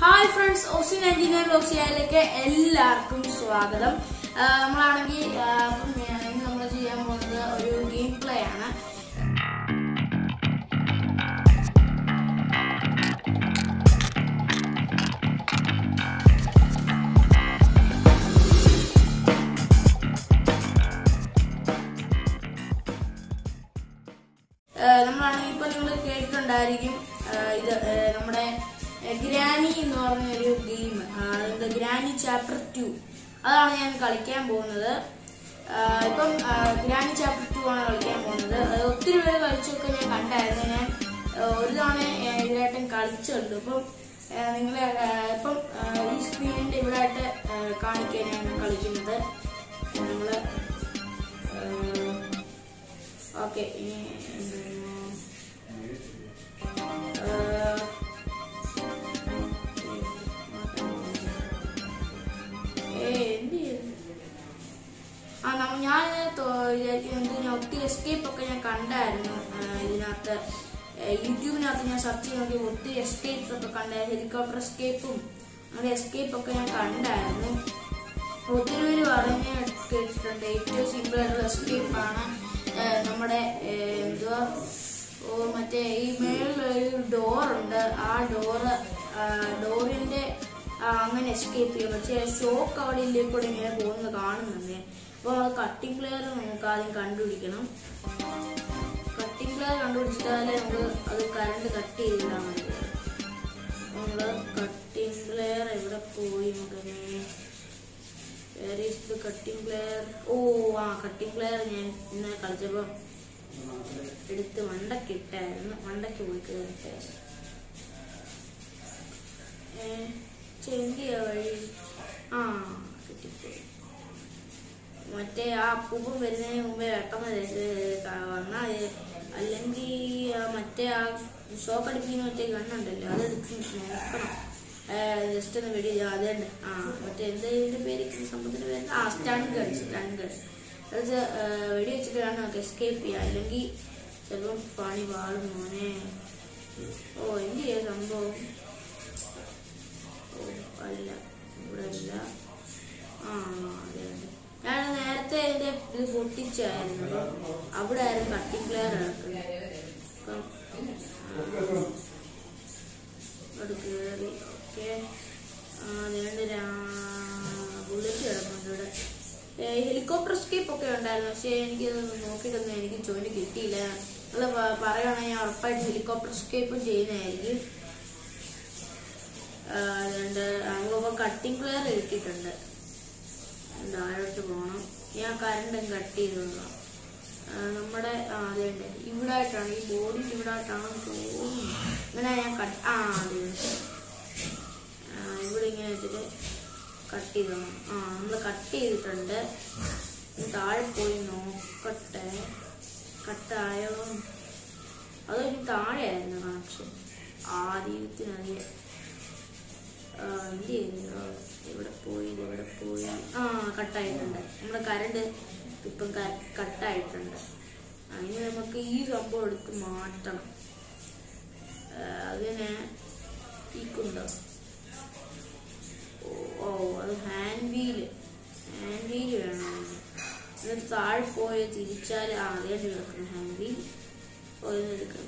Hi friends ഓസിൻ engineer ഓസിയയിലേക്ക് എല്ലാവർക്കും സ്വാഗതം ആ, നമ്മളാണെങ്കിൽ ആ, അപ്പം ഞാൻ- ഇന്ന് നമ്മൾ ചെയ്യാൻ പോകുന്നത് ഒരു ഗെയിം പ്ലേ ആണ് ആ, നമ്മളാണെങ്കിൽ ഇപ്പൊ നിങ്ങൾ കേട്ടിട്ടുണ്ടായിരിക്കും ആ, ഇത് ആ, നമ്മുടെ ഗ്രാനി എന്ന് പറഞ്ഞൊരു ഗെയിം അതിന്റെ ഗ്രാനി ചാപ്റ്റർ ടു അതാണ് ഞാൻ കളിക്കാൻ പോകുന്നത് ആ, ഇപ്പം ഗ്രാനി ചാപ്റ്റർ ടു ആണ് കളിക്കാൻ പോകുന്നത് അത് ഒത്തിരി പേര് കളിച്ചൊക്കെ ഞാൻ കണ്ടായിരുന്നു ഞാൻ ആ, ഒരു തവണ ആ, ഇതിലായിട്ടും കളിച്ചുണ്ട് ഇപ്പം ആ, നിങ്ങളെ ആ, ഇപ്പം ആ, ഈ സ്ക്രീനിന്റെ ഇവിടെ ആയിട്ട് ആ, കാണിക്കാൻ ഞാൻ കളിക്കുന്നത് നമ്മള് ഓക്കെ ഇനി എന്താണ്? ആ, ഏയ്, എന്ത് ചെയ്യുന്നു? ആ നമ്മ ഞാൻ വിചാരിക്കുന്നത് ഞാൻ ഒത്തിരി എസ്കേപ്പ് ഒക്കെ ഞാൻ കണ്ടായിരുന്നു ആ, ഇതിനകത്ത് ഏ, യൂട്യൂബിനകത്ത് ഞാൻ സെർച്ച് ചെയ്ത് നോക്കി ഒത്തിരി എസ്കേപ്സ് ഒക്കെ കണ്ടായിരുന്നു ഹെലികോപ്റ്റർ എസ്കേപ്പും അങ്ങനെ എസ്കേപ്പ് ഒക്കെ ഞാൻ കണ്ടായിരുന്നു ഒത്തിരി പേര് പറഞ്ഞ് കേട്ടിട്ടുണ്ട് ഏറ്റവും സിമ്പിൾ ആയിട്ടുള്ള എസ്കേപ്പ് ആണ് ഏ, നമ്മുടെ ഏ, എന്തുവാ ഓ മറ്റേ ഈ മേളിലൊരു ഡോറുണ്ട് ആ ഡോറ് ഡോറിന്റെ ആ, അങ്ങനെ എസ്കേപ്പ് ചെയ്യും പക്ഷേ ഷോക്ക് അവിടെ ഇല്ലേ കൂടെ ഇങ്ങനെ പോകുന്നത് കാണുന്നുണ്ട് അപ്പോൾ അത് കട്ടിംഗ് പ്ലെയർ നമുക്ക് ആദ്യം കണ്ടുപിടിക്കണം കട്ടിംഗ് പ്ലെയർ കണ്ടുപിടിച്ചാലേ നമുക്ക് അത് കറണ്ട് കട്ട് ചെയ്തിടാൻ മതി നമ്മള് കട്ടിംഗ് പ്ലെയർ എവിടെ പോയി മകനെ where is the cutting player ഓ ആ കട്ടിംഗ് പ്ലെയർ ഞാൻ ഇന്നലെ കളിച്ചപ്പോൾ എടുത്ത് മണ്ടയ്ക്ക് ഇട്ടായിരുന്നു മണ്ടയ്ക്ക് പോയി കയറിട്ടായിരുന്നു ചെന്തിയ വഴി ആ കിട്ടിപ്പോയി മറ്റേ ആ അപ്പൂപ്പൻ വരുന്നതിന് മുമ്പേ വെട്ടം വന്നാൽ അല്ലെങ്കിൽ ആ മറ്റേ ആ ഷോക്ക് അടിപ്പിക്കുന്ന മറ്റേ ഗണ്ണുണ്ടല്ലോ അതെടുത്ത് നോക്കണം ജസ്റ്റ് ഒന്ന് വെടി അതുണ്ട് ആ മറ്റേ എന്താ ഇതിന്റെ പേര് ഈ സംഭവത്തിന്റെ പേര് ആ സ്റ്റൺ ഗൺ സ്റ്റൺ ഗൺ അത് ആ, വെടി വെച്ചിട്ട് വേണം നമുക്ക് എസ്കേപ്പ് ചെയ്യാം അല്ലെങ്കിൽ ചിലപ്പം പണി പാടും മോനെ ഓ എന്ത് ചെയ്യാ സംഭവം ഓ അല്ല ഇവിടെ അല്ല ആ അതെ അതെ ഞാൻ നേരത്തെ ഇതിന്റെ ഇത് പൊട്ടിച്ചായിരുന്നു അപ്പം അവിടെ ആയിരുന്നു കട്ടിംഗ് പ്ലെയർ കിടക്കുന്നത് അപ്പം അവിടെ കയറി ഓക്കെ അതുകൊണ്ട് ബുള്ളറ്റ് കിടപ്പുണ്ട് ഇവിടെ ഹെലികോപ്റ്റർ സ്കേപ്പ് ഒക്കെ ഉണ്ടായിരുന്നു പക്ഷേ എനിക്ക് നോക്കിയിട്ടൊന്നും എനിക്ക് ജോലി കിട്ടിയില്ല നിങ്ങൾ പറയുകയാണെങ്കിൽ ഞാൻ ഉറപ്പായിട്ട് ഹെലികോപ്റ്റർ സ്കേപ്പും ചെയ്യുന്നതായിരിക്കും ആ, അതുകൊണ്ട് നമുക്കിപ്പോൾ കട്ടിംഗ് പ്ലെയർ കിട്ടിയിട്ടുണ്ട് താഴോട്ട് പോകണം ഞാൻ കറണ്ടും കട്ട് ചെയ്ത് നോക്കാം ആ, നമ്മുടെ ആ അതുണ്ട് ഇവിടെ ആയിട്ടാണ് ഈ ബോഡി ഇവിടെ ആയിട്ടാണ് തോന്നുന്നു ഇങ്ങനെ ഞാൻ കട്ട് ആ അതെ ആ, ഇവിടെ ഇങ്ങനെ വെച്ചിട്ട് കട്ട് ചെയ്ത് നോക്കണം ആ നമ്മൾ കട്ട് ചെയ്തിട്ടുണ്ട് ഇനി താഴെ പോയി നോക്കട്ടെ കട്ടായോ അതൊരു താഴെയായിരുന്നു കണക്ഷൻ ആദ്യത്തിനധികം ആ, എന്ത് ചെയ്തു ആ, ഇവിടെ പോയി ഇത് ഇവിടെ പോയി ആ കട്ടായിട്ടുണ്ട് നമ്മുടെ കരണ്ട് ഇപ്പം കട്ടായിട്ടുണ്ട് അതിന് നമുക്ക് ഈ സംഭവം എടുത്ത് മാറ്റണം ആ, അതിന് ഈക്കുണ്ടോ ഓ ഓ അത് ഹാൻഡ് വീല് ഹാൻഡ് വീല് വേണം അതിന്. എന്നിട്ട് താഴെ പോയി തിരിച്ചാൽ ആ അതേ കിടക്കണം ഹാൻഡ് വീൽ പോയി എടുക്കണം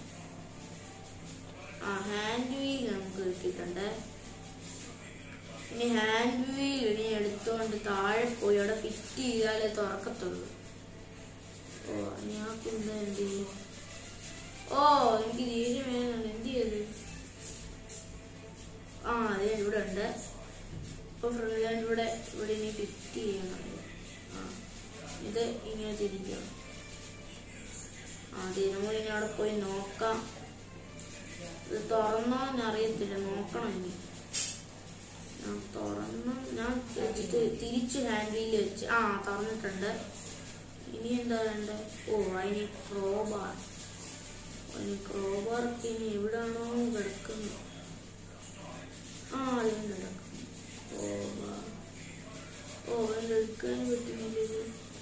ആ ഹാൻഡ് വീൽ നമുക്ക് കിട്ടിയിട്ടുണ്ട് ഇനി ഹാൻഡ് വീൽ ഇനി എടുത്തുകൊണ്ട് താഴെ പോയി അവിടെ ഫിറ്റ് ചെയ്താലേ തുറക്കത്തുള്ളൂ ഓ ഞാൻ കൊണ്ട് എന്ത് ചെയ്യും ഓ എനിക്ക് ദേഷ്യം വേണമെന്നുണ്ട് എന്ത് ചെയ്ത് ആ അതെ ഇവിടെ ഉണ്ട് ഇപ്പൊ ഫ്രണ്ട് ഹാൻഡ് ഇവിടെ ഇവിടെ ഇനി ഫിറ്റ് ചെയ്യണം ആ ഇത് ഇങ്ങനെ തിരിക്കണം ആ നമ്മൾ ഇനി അവിടെ പോയി നോക്കാം ഇത് തുറന്നോ അറിയത്തില്ല നോക്കണം ഇനി ഞാൻ തുറന്ന് ഞാൻ വെച്ചിട്ട് തിരിച്ച് ഹാൻഡിൽ വെച്ച് ആ തുറന്നിട്ടുണ്ട് ഇനി എന്താ വേണ്ടേ ഓ അതിന് ക്രോബാർ അതിന് ക്രോബാർക്ക് ഇനി എവിടാണോ കിടക്കുന്നത് ആ അതിന് കിടക്കും ക്രോബാർ ഓ അതിന് എടുക്കാൻ പറ്റുന്നില്ല ഇത്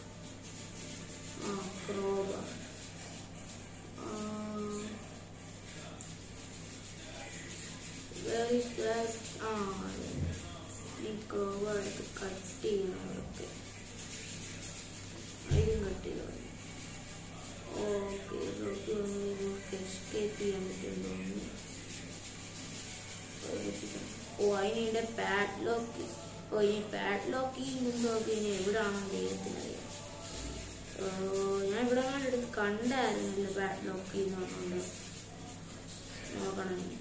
ആ ക്രോബാർ ആ Where is the ബാക്ക് ആ അതെ. ഈ കർവ് എടുത്ത് കട്ട് ചെയ്യണം ഓക്കെ ഇതും കട്ട് ചെയ്തു ഓക്കെ ഇതൊക്കെ ഒന്ന് നമുക്ക് എസ്കേപ്പ് ചെയ്യാൻ പറ്റുമെന്ന് തോന്നുന്നു ഓ അതിനിടെ പാഡ്ലോക്ക് ഓ ഇനി പാഡ്ലോക്ക് മുമ്പൊക്കെ ഇനി എവിടാണെന്ന് ദൈവത്തിനറിയാം ഓ, ഞാൻ ഇവിടെ അങ്ങനെ എടുത്ത് കണ്ടായിരുന്നല്ലോ പാഡ്ലോക്ക് എന്ന് പറഞ്ഞുകൊണ്ട് നോക്കണം ഇനി.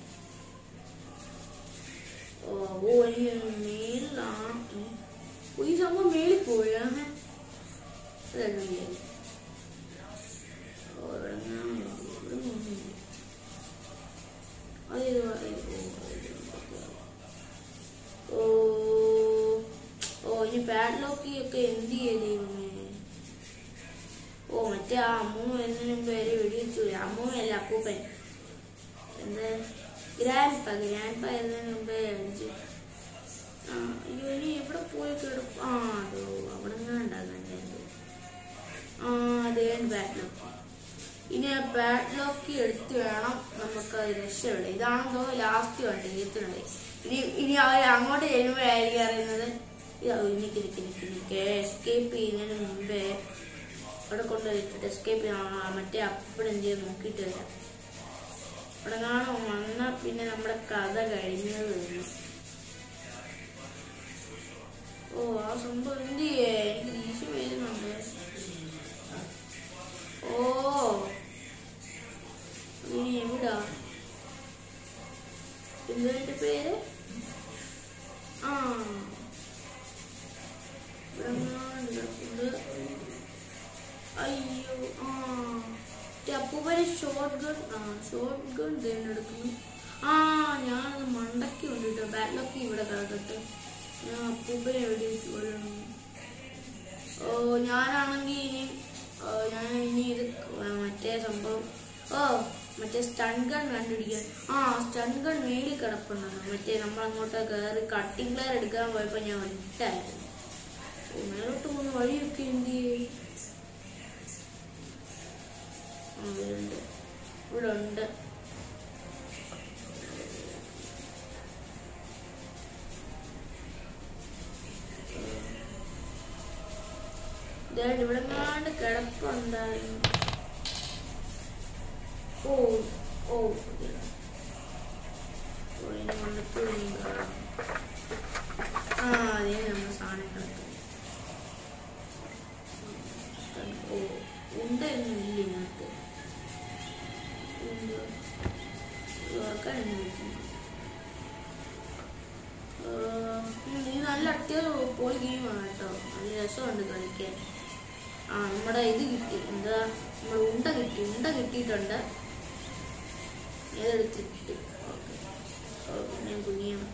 ഓ ഓ ഇനി മേളിലാണ് ഉം. ഓ, ഈ സംഭവം മേളിൽ പോയാ അതല്ലേ ഓ ഇവിടെ നിന്നാണ് ഇവിടെ നിന്നു അത് ഇത് പറ- ഓ ഓ ഇനി പാഡ്ലോക്കി ഒക്കെ എന്ത് ചെയ്യ ദൈവമേ ഓ മറ്റേ ആ അമ്മൂമ്മ എന്നതിനും പേര് വെടിവെച്ചു അമ്മൂമ്മയല്ല അപ്പൂപ്പൻ എന്താ ഗ്രാൻഡ്പ ഗ്രാൻഡ്പ എന്നതിന് മുമ്പേ അടിച്ചു ആ അയ്യോ ഇനി എവിടെ പോയി കിടക്കും ആ അതോ അവിടെ നിന്നുണ്ടാകണ്ടോ ആ അതേ ബാഡ്ലോക്കി ഇനി ആ ബാഡ്ലോക്കി എടുത്ത് വേണം നമുക്ക് അത് രക്ഷപ്പെടാം ഇതാണെന്തോ ലാസ്റ്റ് വേണ്ട ഈത്തിനുണ്ട് ഇനി ഇനി അവർ അങ്ങോട്ട് ചെല്ലുമ്പോഴായിരിക്കും അറിയുന്നത് ഇതാ നിക്ക് നിക്ക് നിക്ക് നിക്ക് എസ്കേപ്പ് ചെയ്യുന്നതിന് മുമ്പേ അവിടെ കൊണ്ടുപോയിട്ട് എസ്കേപ്പ് ചെയ്യണം മറ്റേ അപ്പഴെന്ത് ചെയ്ത് നോക്കിയിട്ട് വരാം അവിടെ കാണാൻ വന്നാൽ പിന്നെ നമ്മുടെ കഥ കഴിഞ്ഞത് തോന്നുന്നു ഓ ആ സംഭവം എന്ത് ചെയ്യേ എനിക്ക് ദേഷ്യം വരുന്നുണ്ട് ഓ ഇനി എവിടാ എന്തിന്റെ പേര് ആ ഇവിടെ എങ്ങാണ്ട് കിടപ്പുണ്ട്. അയ്യോ ആ മറ്റേ അപ്പൂപ്പനെ ഷോർട്ട് ഗൺ ആ ഷോർട്ട് ഗൺ തിരഞ്ഞെടുക്കുന്നു ആ ഞാനത് മണ്ടയ്ക്ക് കൊണ്ടിട്ടോ ബാറ്റിലൊക്കെ ഇവിടെ കിടക്കട്ടെ ഞാൻ അപ്പൂപ്പനെ എവിടെ വെച്ച് കൊല്ലണം ഓ ഞാനാണെങ്കിൽ ഇനി ഓ, ഞാൻ ഇനി ഇത് മറ്റേ സംഭവം ഓ മറ്റേ സ്റ്റൺ ഗൺ കണ്ടുപിടിക്കാൻ ആ സ്റ്റൺ ഗൺ മേളിൽ കിടപ്പുണ്ടെന്ന് മറ്റേ നമ്മൾ അങ്ങോട്ട് കയറി കട്ടിംഗ് പ്ലെയർ എടുക്കാൻ പോയപ്പോൾ ഞാൻ ഒറ്റായിരുന്നു ഓ, മേലോട്ട് പോകുന്ന വഴിയൊക്കെ എന്ത് ചെയ്യും ആ, ഇവിടെ ഉണ്ട് ഇവിടെ ഉണ്ട് ദേ ഇവിടെ എങ്ങാണ്ട് കിടപ്പുണ്ടായിരുന്നു ഓ ഓ ഓ, ഇനി വന്നിട്ട് ഇനി കാണാം. ആ അതേ നമ്മൾ സാധനം കിടക്കും ഓ ഉണ്ടൊന്നും ഇല്ല ഇതിനകത്ത് ഉണ്ട് ഓർക്കാനൊന്നും പറ്റില്ല നീ നല്ല അത്യാവശ്യം പോയി ഗെയിമാണ് കേട്ടോ നല്ല രസമുണ്ട് കളിക്കാൻ ആ നമ്മുടെ ഇത് കിട്ടി എന്താ നമ്മുടെ ഉണ്ട കിട്ടി ഉണ്ട കിട്ടിയിട്ടുണ്ട് ഏതെടുത്ത് കിട്ടി ഓക്കെ ഓക്കെ ഞാൻ കുനിയണം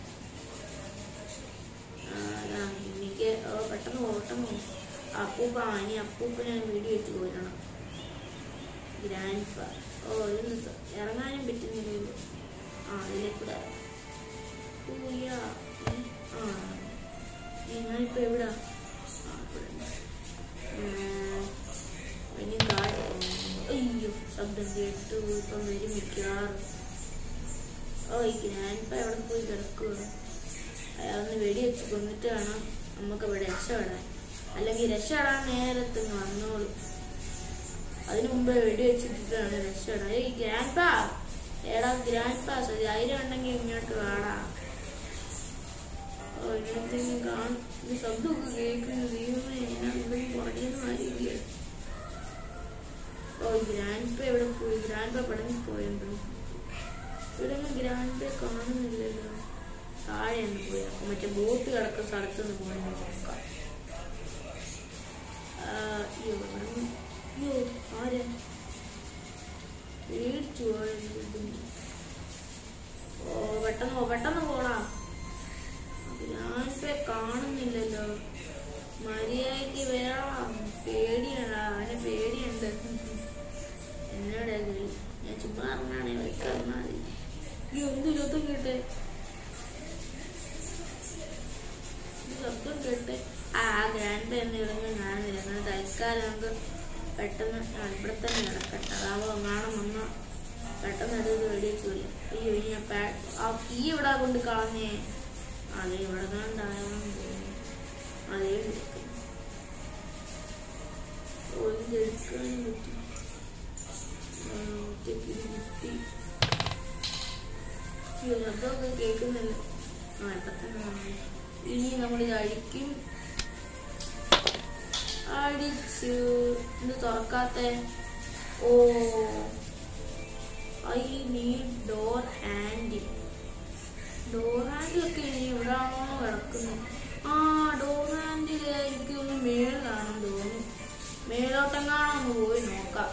ആ, അതാ, എനിക്ക് ഓ, പെട്ടെന്ന് പോ, പെട്ടെന്ന് പോ. അപ്പൂപ്പ ആ, ഇനി അപ്പൂപ്പനെ വീഡിയോ ഇട്ട് പോരണം ഗ്രാൻഡ് ഫാ ഓ ഇത് ഇറങ്ങാനും പറ്റുന്നില്ലല്ലോ ആ അതിലെ കൂടെ ഓ യാ ഉം, ആ ഏ, ഞാനിപ്പോ എവിടാ ആ ഇവിടെ ഉം, ഇനി താഴെ പോണം. അയ്യോ ശബ്ദം കേട്ടു ഇപ്പം വരും മിക്കവാറും ഓ ഈ ഗ്രാൻഡ് എവിടെ പോയി കിടക്കുക അയാളൊന്ന് വെടി വെച്ച് കൊന്നിട്ട് വേണം നമുക്ക് ഇവിടെ രക്ഷപ്പെടാൻ അല്ലെങ്കിൽ രക്ഷപ്പെടാൻ നേരത്ത് ഇങ്ങ് വന്നോളൂ അതിനു മുമ്പ് വെടി വെച്ചിട്ടാണ് രക്ഷപ്പെടാൻ ഈ ഗ്രാൻഡ് പാ ഏടാ ഗ്രാൻഡ് പാസ് ധൈര്യം ഉണ്ടെങ്കിൽ ഇങ്ങോട്ട് വാടാ ഓ ഇങ്ങനത്തെ കാണും ഈ ശബ്ദമൊക്കെ കേൾക്കുന്ന ദൈവമേ ഞാൻ ഇവിടെ പറയുന്ന ആരില്ല ഓ ഗ്രാൻഡ് പേ എവിടെ പോയി ഗ്രാൻഡ് പേ പടങ്ങി പോയെന്തോ ഇവിടെ ഗ്രാൻഡ് പേ കാണുന്നില്ലല്ലോ താഴെ ഒന്ന് പോയി അപ്പൊ മറ്റേ ബോട്ട് കിടക്കുന്ന സ്ഥലത്തുനിന്ന് പോയി നോക്കാം ആ, അയ്യോ ഇവിടെ- അയ്യോ ആരാ പേടിച്ചു പോയത് ഓ പെട്ടെന്ന് പോ പെട്ടെന്ന് പോടാ ഗ്രാൻഡ് പേ കാണുന്നില്ലല്ലോ മര്യാദക്ക് വരാം പേടിയാടാ അവനെ പേടിയുണ്ട് എന്നോട് കളി ഞാൻ ചുമ്മാ പറഞ്ഞാണേ വയ്ക്കാൻ മതി ഈ എന്ത് ശബ്ദം കേട്ടെ ഈ ശബ്ദം കേട്ടെ ആ ഗ്രാൻഡ് എന്ന് ഇറങ്ങി കാണുന്നില്ല എന്നാൽ തൽക്കാലം നമുക്ക് പെട്ടെന്ന് ആ, ഇവിടെ തന്നെ കിടക്കട്ടെ അതാവുമ്പോ കാണാൻ വന്ന പെട്ടെന്ന് അത് വെടിവെച്ചില്ല അയ്യോ ഇനി ഞാൻ പാ- ആ കീ ഇവിടെ കൊണ്ട് കളഞ്ഞേ അതെ ഇവിടെ കണ്ടായോന്ന് തോന്നുന്നു അതേ എടുക്കും ഓ ഇത് എടുക്കാനും പറ്റി ആ, ഒറ്റയ്ക്ക് ഇത് കിട്ടി അയ്യോ ശബ്ദമൊക്കെ കേൾക്കുന്നില്ല ആ ഇപ്പൊ തന്നെ വന്നു. ഇനി നമ്മളിത് അഴിക്കും അടിച്ചു ഇത് തുറക്കാത്ത ഓ I need door handle door ഹാൻഡിലൊക്കെ ഇനി എവിടാണോ കിടക്കുന്നത് ആ ഡോർ ഹാൻഡിൽ എനിക്ക് ഒന്ന് മേളിലാണെന്ന് തോന്നുന്നു മേലോട്ടെങ്ങാണൊന്ന് പോയി നോക്കാം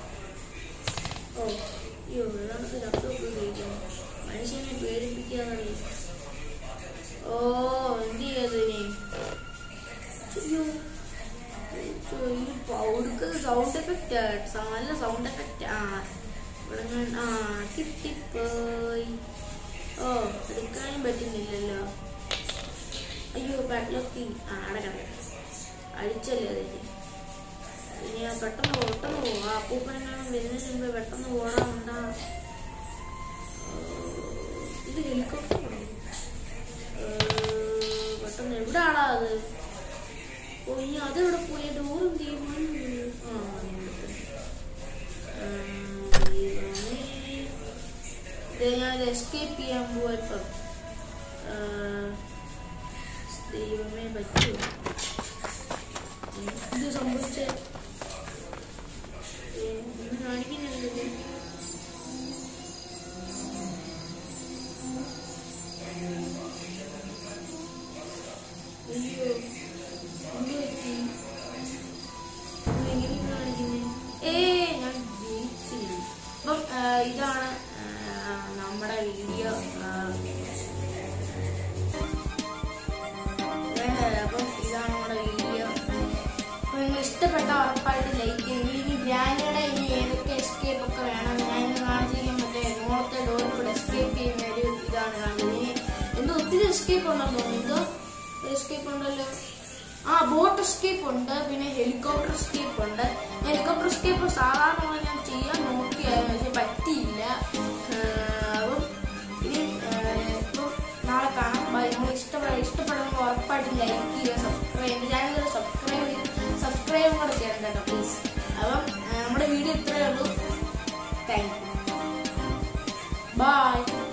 ഓ അയ്യോ വെള്ളത്തിൽ ശബ്ദമൊക്കെ കേൾക്കുന്നു മനുഷ്യനെ പേടിപ്പിക്കാന്നറിയ ഓ എന്ത് ചെയ്തതിനെ അയ്യോ ഈ കൊടുക്കുന്ന സൗണ്ട് എഫക്റ്റ് നല്ല സൗണ്ട് എഫക്റ്റ് ആ ഇവിടെ ഞാൻ- ആ കിട്ടിപ്പോയി ഓ എടുക്കാനും പറ്റുന്നില്ലല്ലോ അയ്യോ പാട്ടിലൊക്കെ ആ അടക്കണം അടിച്ചല്ലേ അതിന് ഇനി ആ പെട്ടെന്ന് പോ, പെട്ടെന്ന് പോവാ അപ്പൂപ്പനെങ്ങാനും വരുന്നതിന് മുമ്പ് പെട്ടെന്ന് പോടാണ്ടാ ഇത് ഹെലികോപ്റ്റർ പെട്ടെന്ന് എവിടാടാ അത് ഓ ഇനി അതെവിടെ പോയി ഡോർ എന്ത് ചെയ്യും ആ ഇവിടെ. ആ, ദൈവമേ. ഇത് ഞാൻ എസ്കേപ്പ് ചെയ്യാൻ പോവാ ഇപ്പം ആ, ദൈവമേ പറ്റുമോ ഇത് സംഭവിച്ചേ ഏ, ഒന്നും കാണിക്കുന്നില്ലല്ലോ അയ്യോ എന്ത് പറ്റി ഇതെങ്ങനെ കാണിക്കുന്നേ ഏ ഞാൻ ജയിച്ചില്ല അപ്പം ആ, ഇതാണ് ആ, നമ്മുടെ വീഡിയോ അപ്പം ഇതാണ് നമ്മുടെ വീഡിയോ അപ്പൊ നിങ്ങൾ ഇഷ്ടപ്പെട്ട ഉറപ്പായിട്ട് ലൈക്ക് ചെയ്യും ഇനി ഗ്രാനിയുടെ ഇനി ഏതൊക്കെ എസ്കേപ്പ് ഒക്കെ വേണം ഞാൻ ഇന്ന് കാണിച്ചിരിക്കാൻ മറ്റേ മോളത്തെ ഡോറിൽ കൂടെ എസ്കേപ്പ് ചെയ്യുന്ന ഒരു ഇതാണ് കാണിച്ചത് ഇനി എന്തോ ഒത്തിരി എസ്കേപ്പ് ഉണ്ടെന്ന് തോന്നുന്നു എന്തോ എസ്കേപ്പ് ഉണ്ടല്ലോ ആ ബോട്ട് എസ്കേപ്പ് ഉണ്ട് പിന്നെ ഹെലികോപ്റ്റർ എസ്കേപ്പ് ഉണ്ട് ഹെലികോപ്റ്റർ എസ്കേപ്പ് സാധാരണ പോലെ ഞാൻ ചെയ്യാൻ നോക്കിയായിരുന്നു പക്ഷെ പറ്റിയില്ല ആ, അപ്പം ഇനി ആ, ഇപ്പം നാളെ കാണാം ബൈ നിങ്ങൾ ഇഷ്ടപ്പെട്ട ഇഷ്ടപ്പെടുന്ന ഉറപ്പായിട്ട് ലൈക്ക് ചെയ്യുക സബ്സ്ക്രൈബ് എൻ്റെ ചാനൽ സബ്സ്ക്രൈബ് സബ്സ്ക്രൈബും കൂടെ ചെയ്യണം കേട്ടോ പ്ലീസ് അപ്പം ആ, നമ്മുടെ വീഡിയോ ഇത്രയേ ഉള്ളൂ താങ്ക് യു ബൈ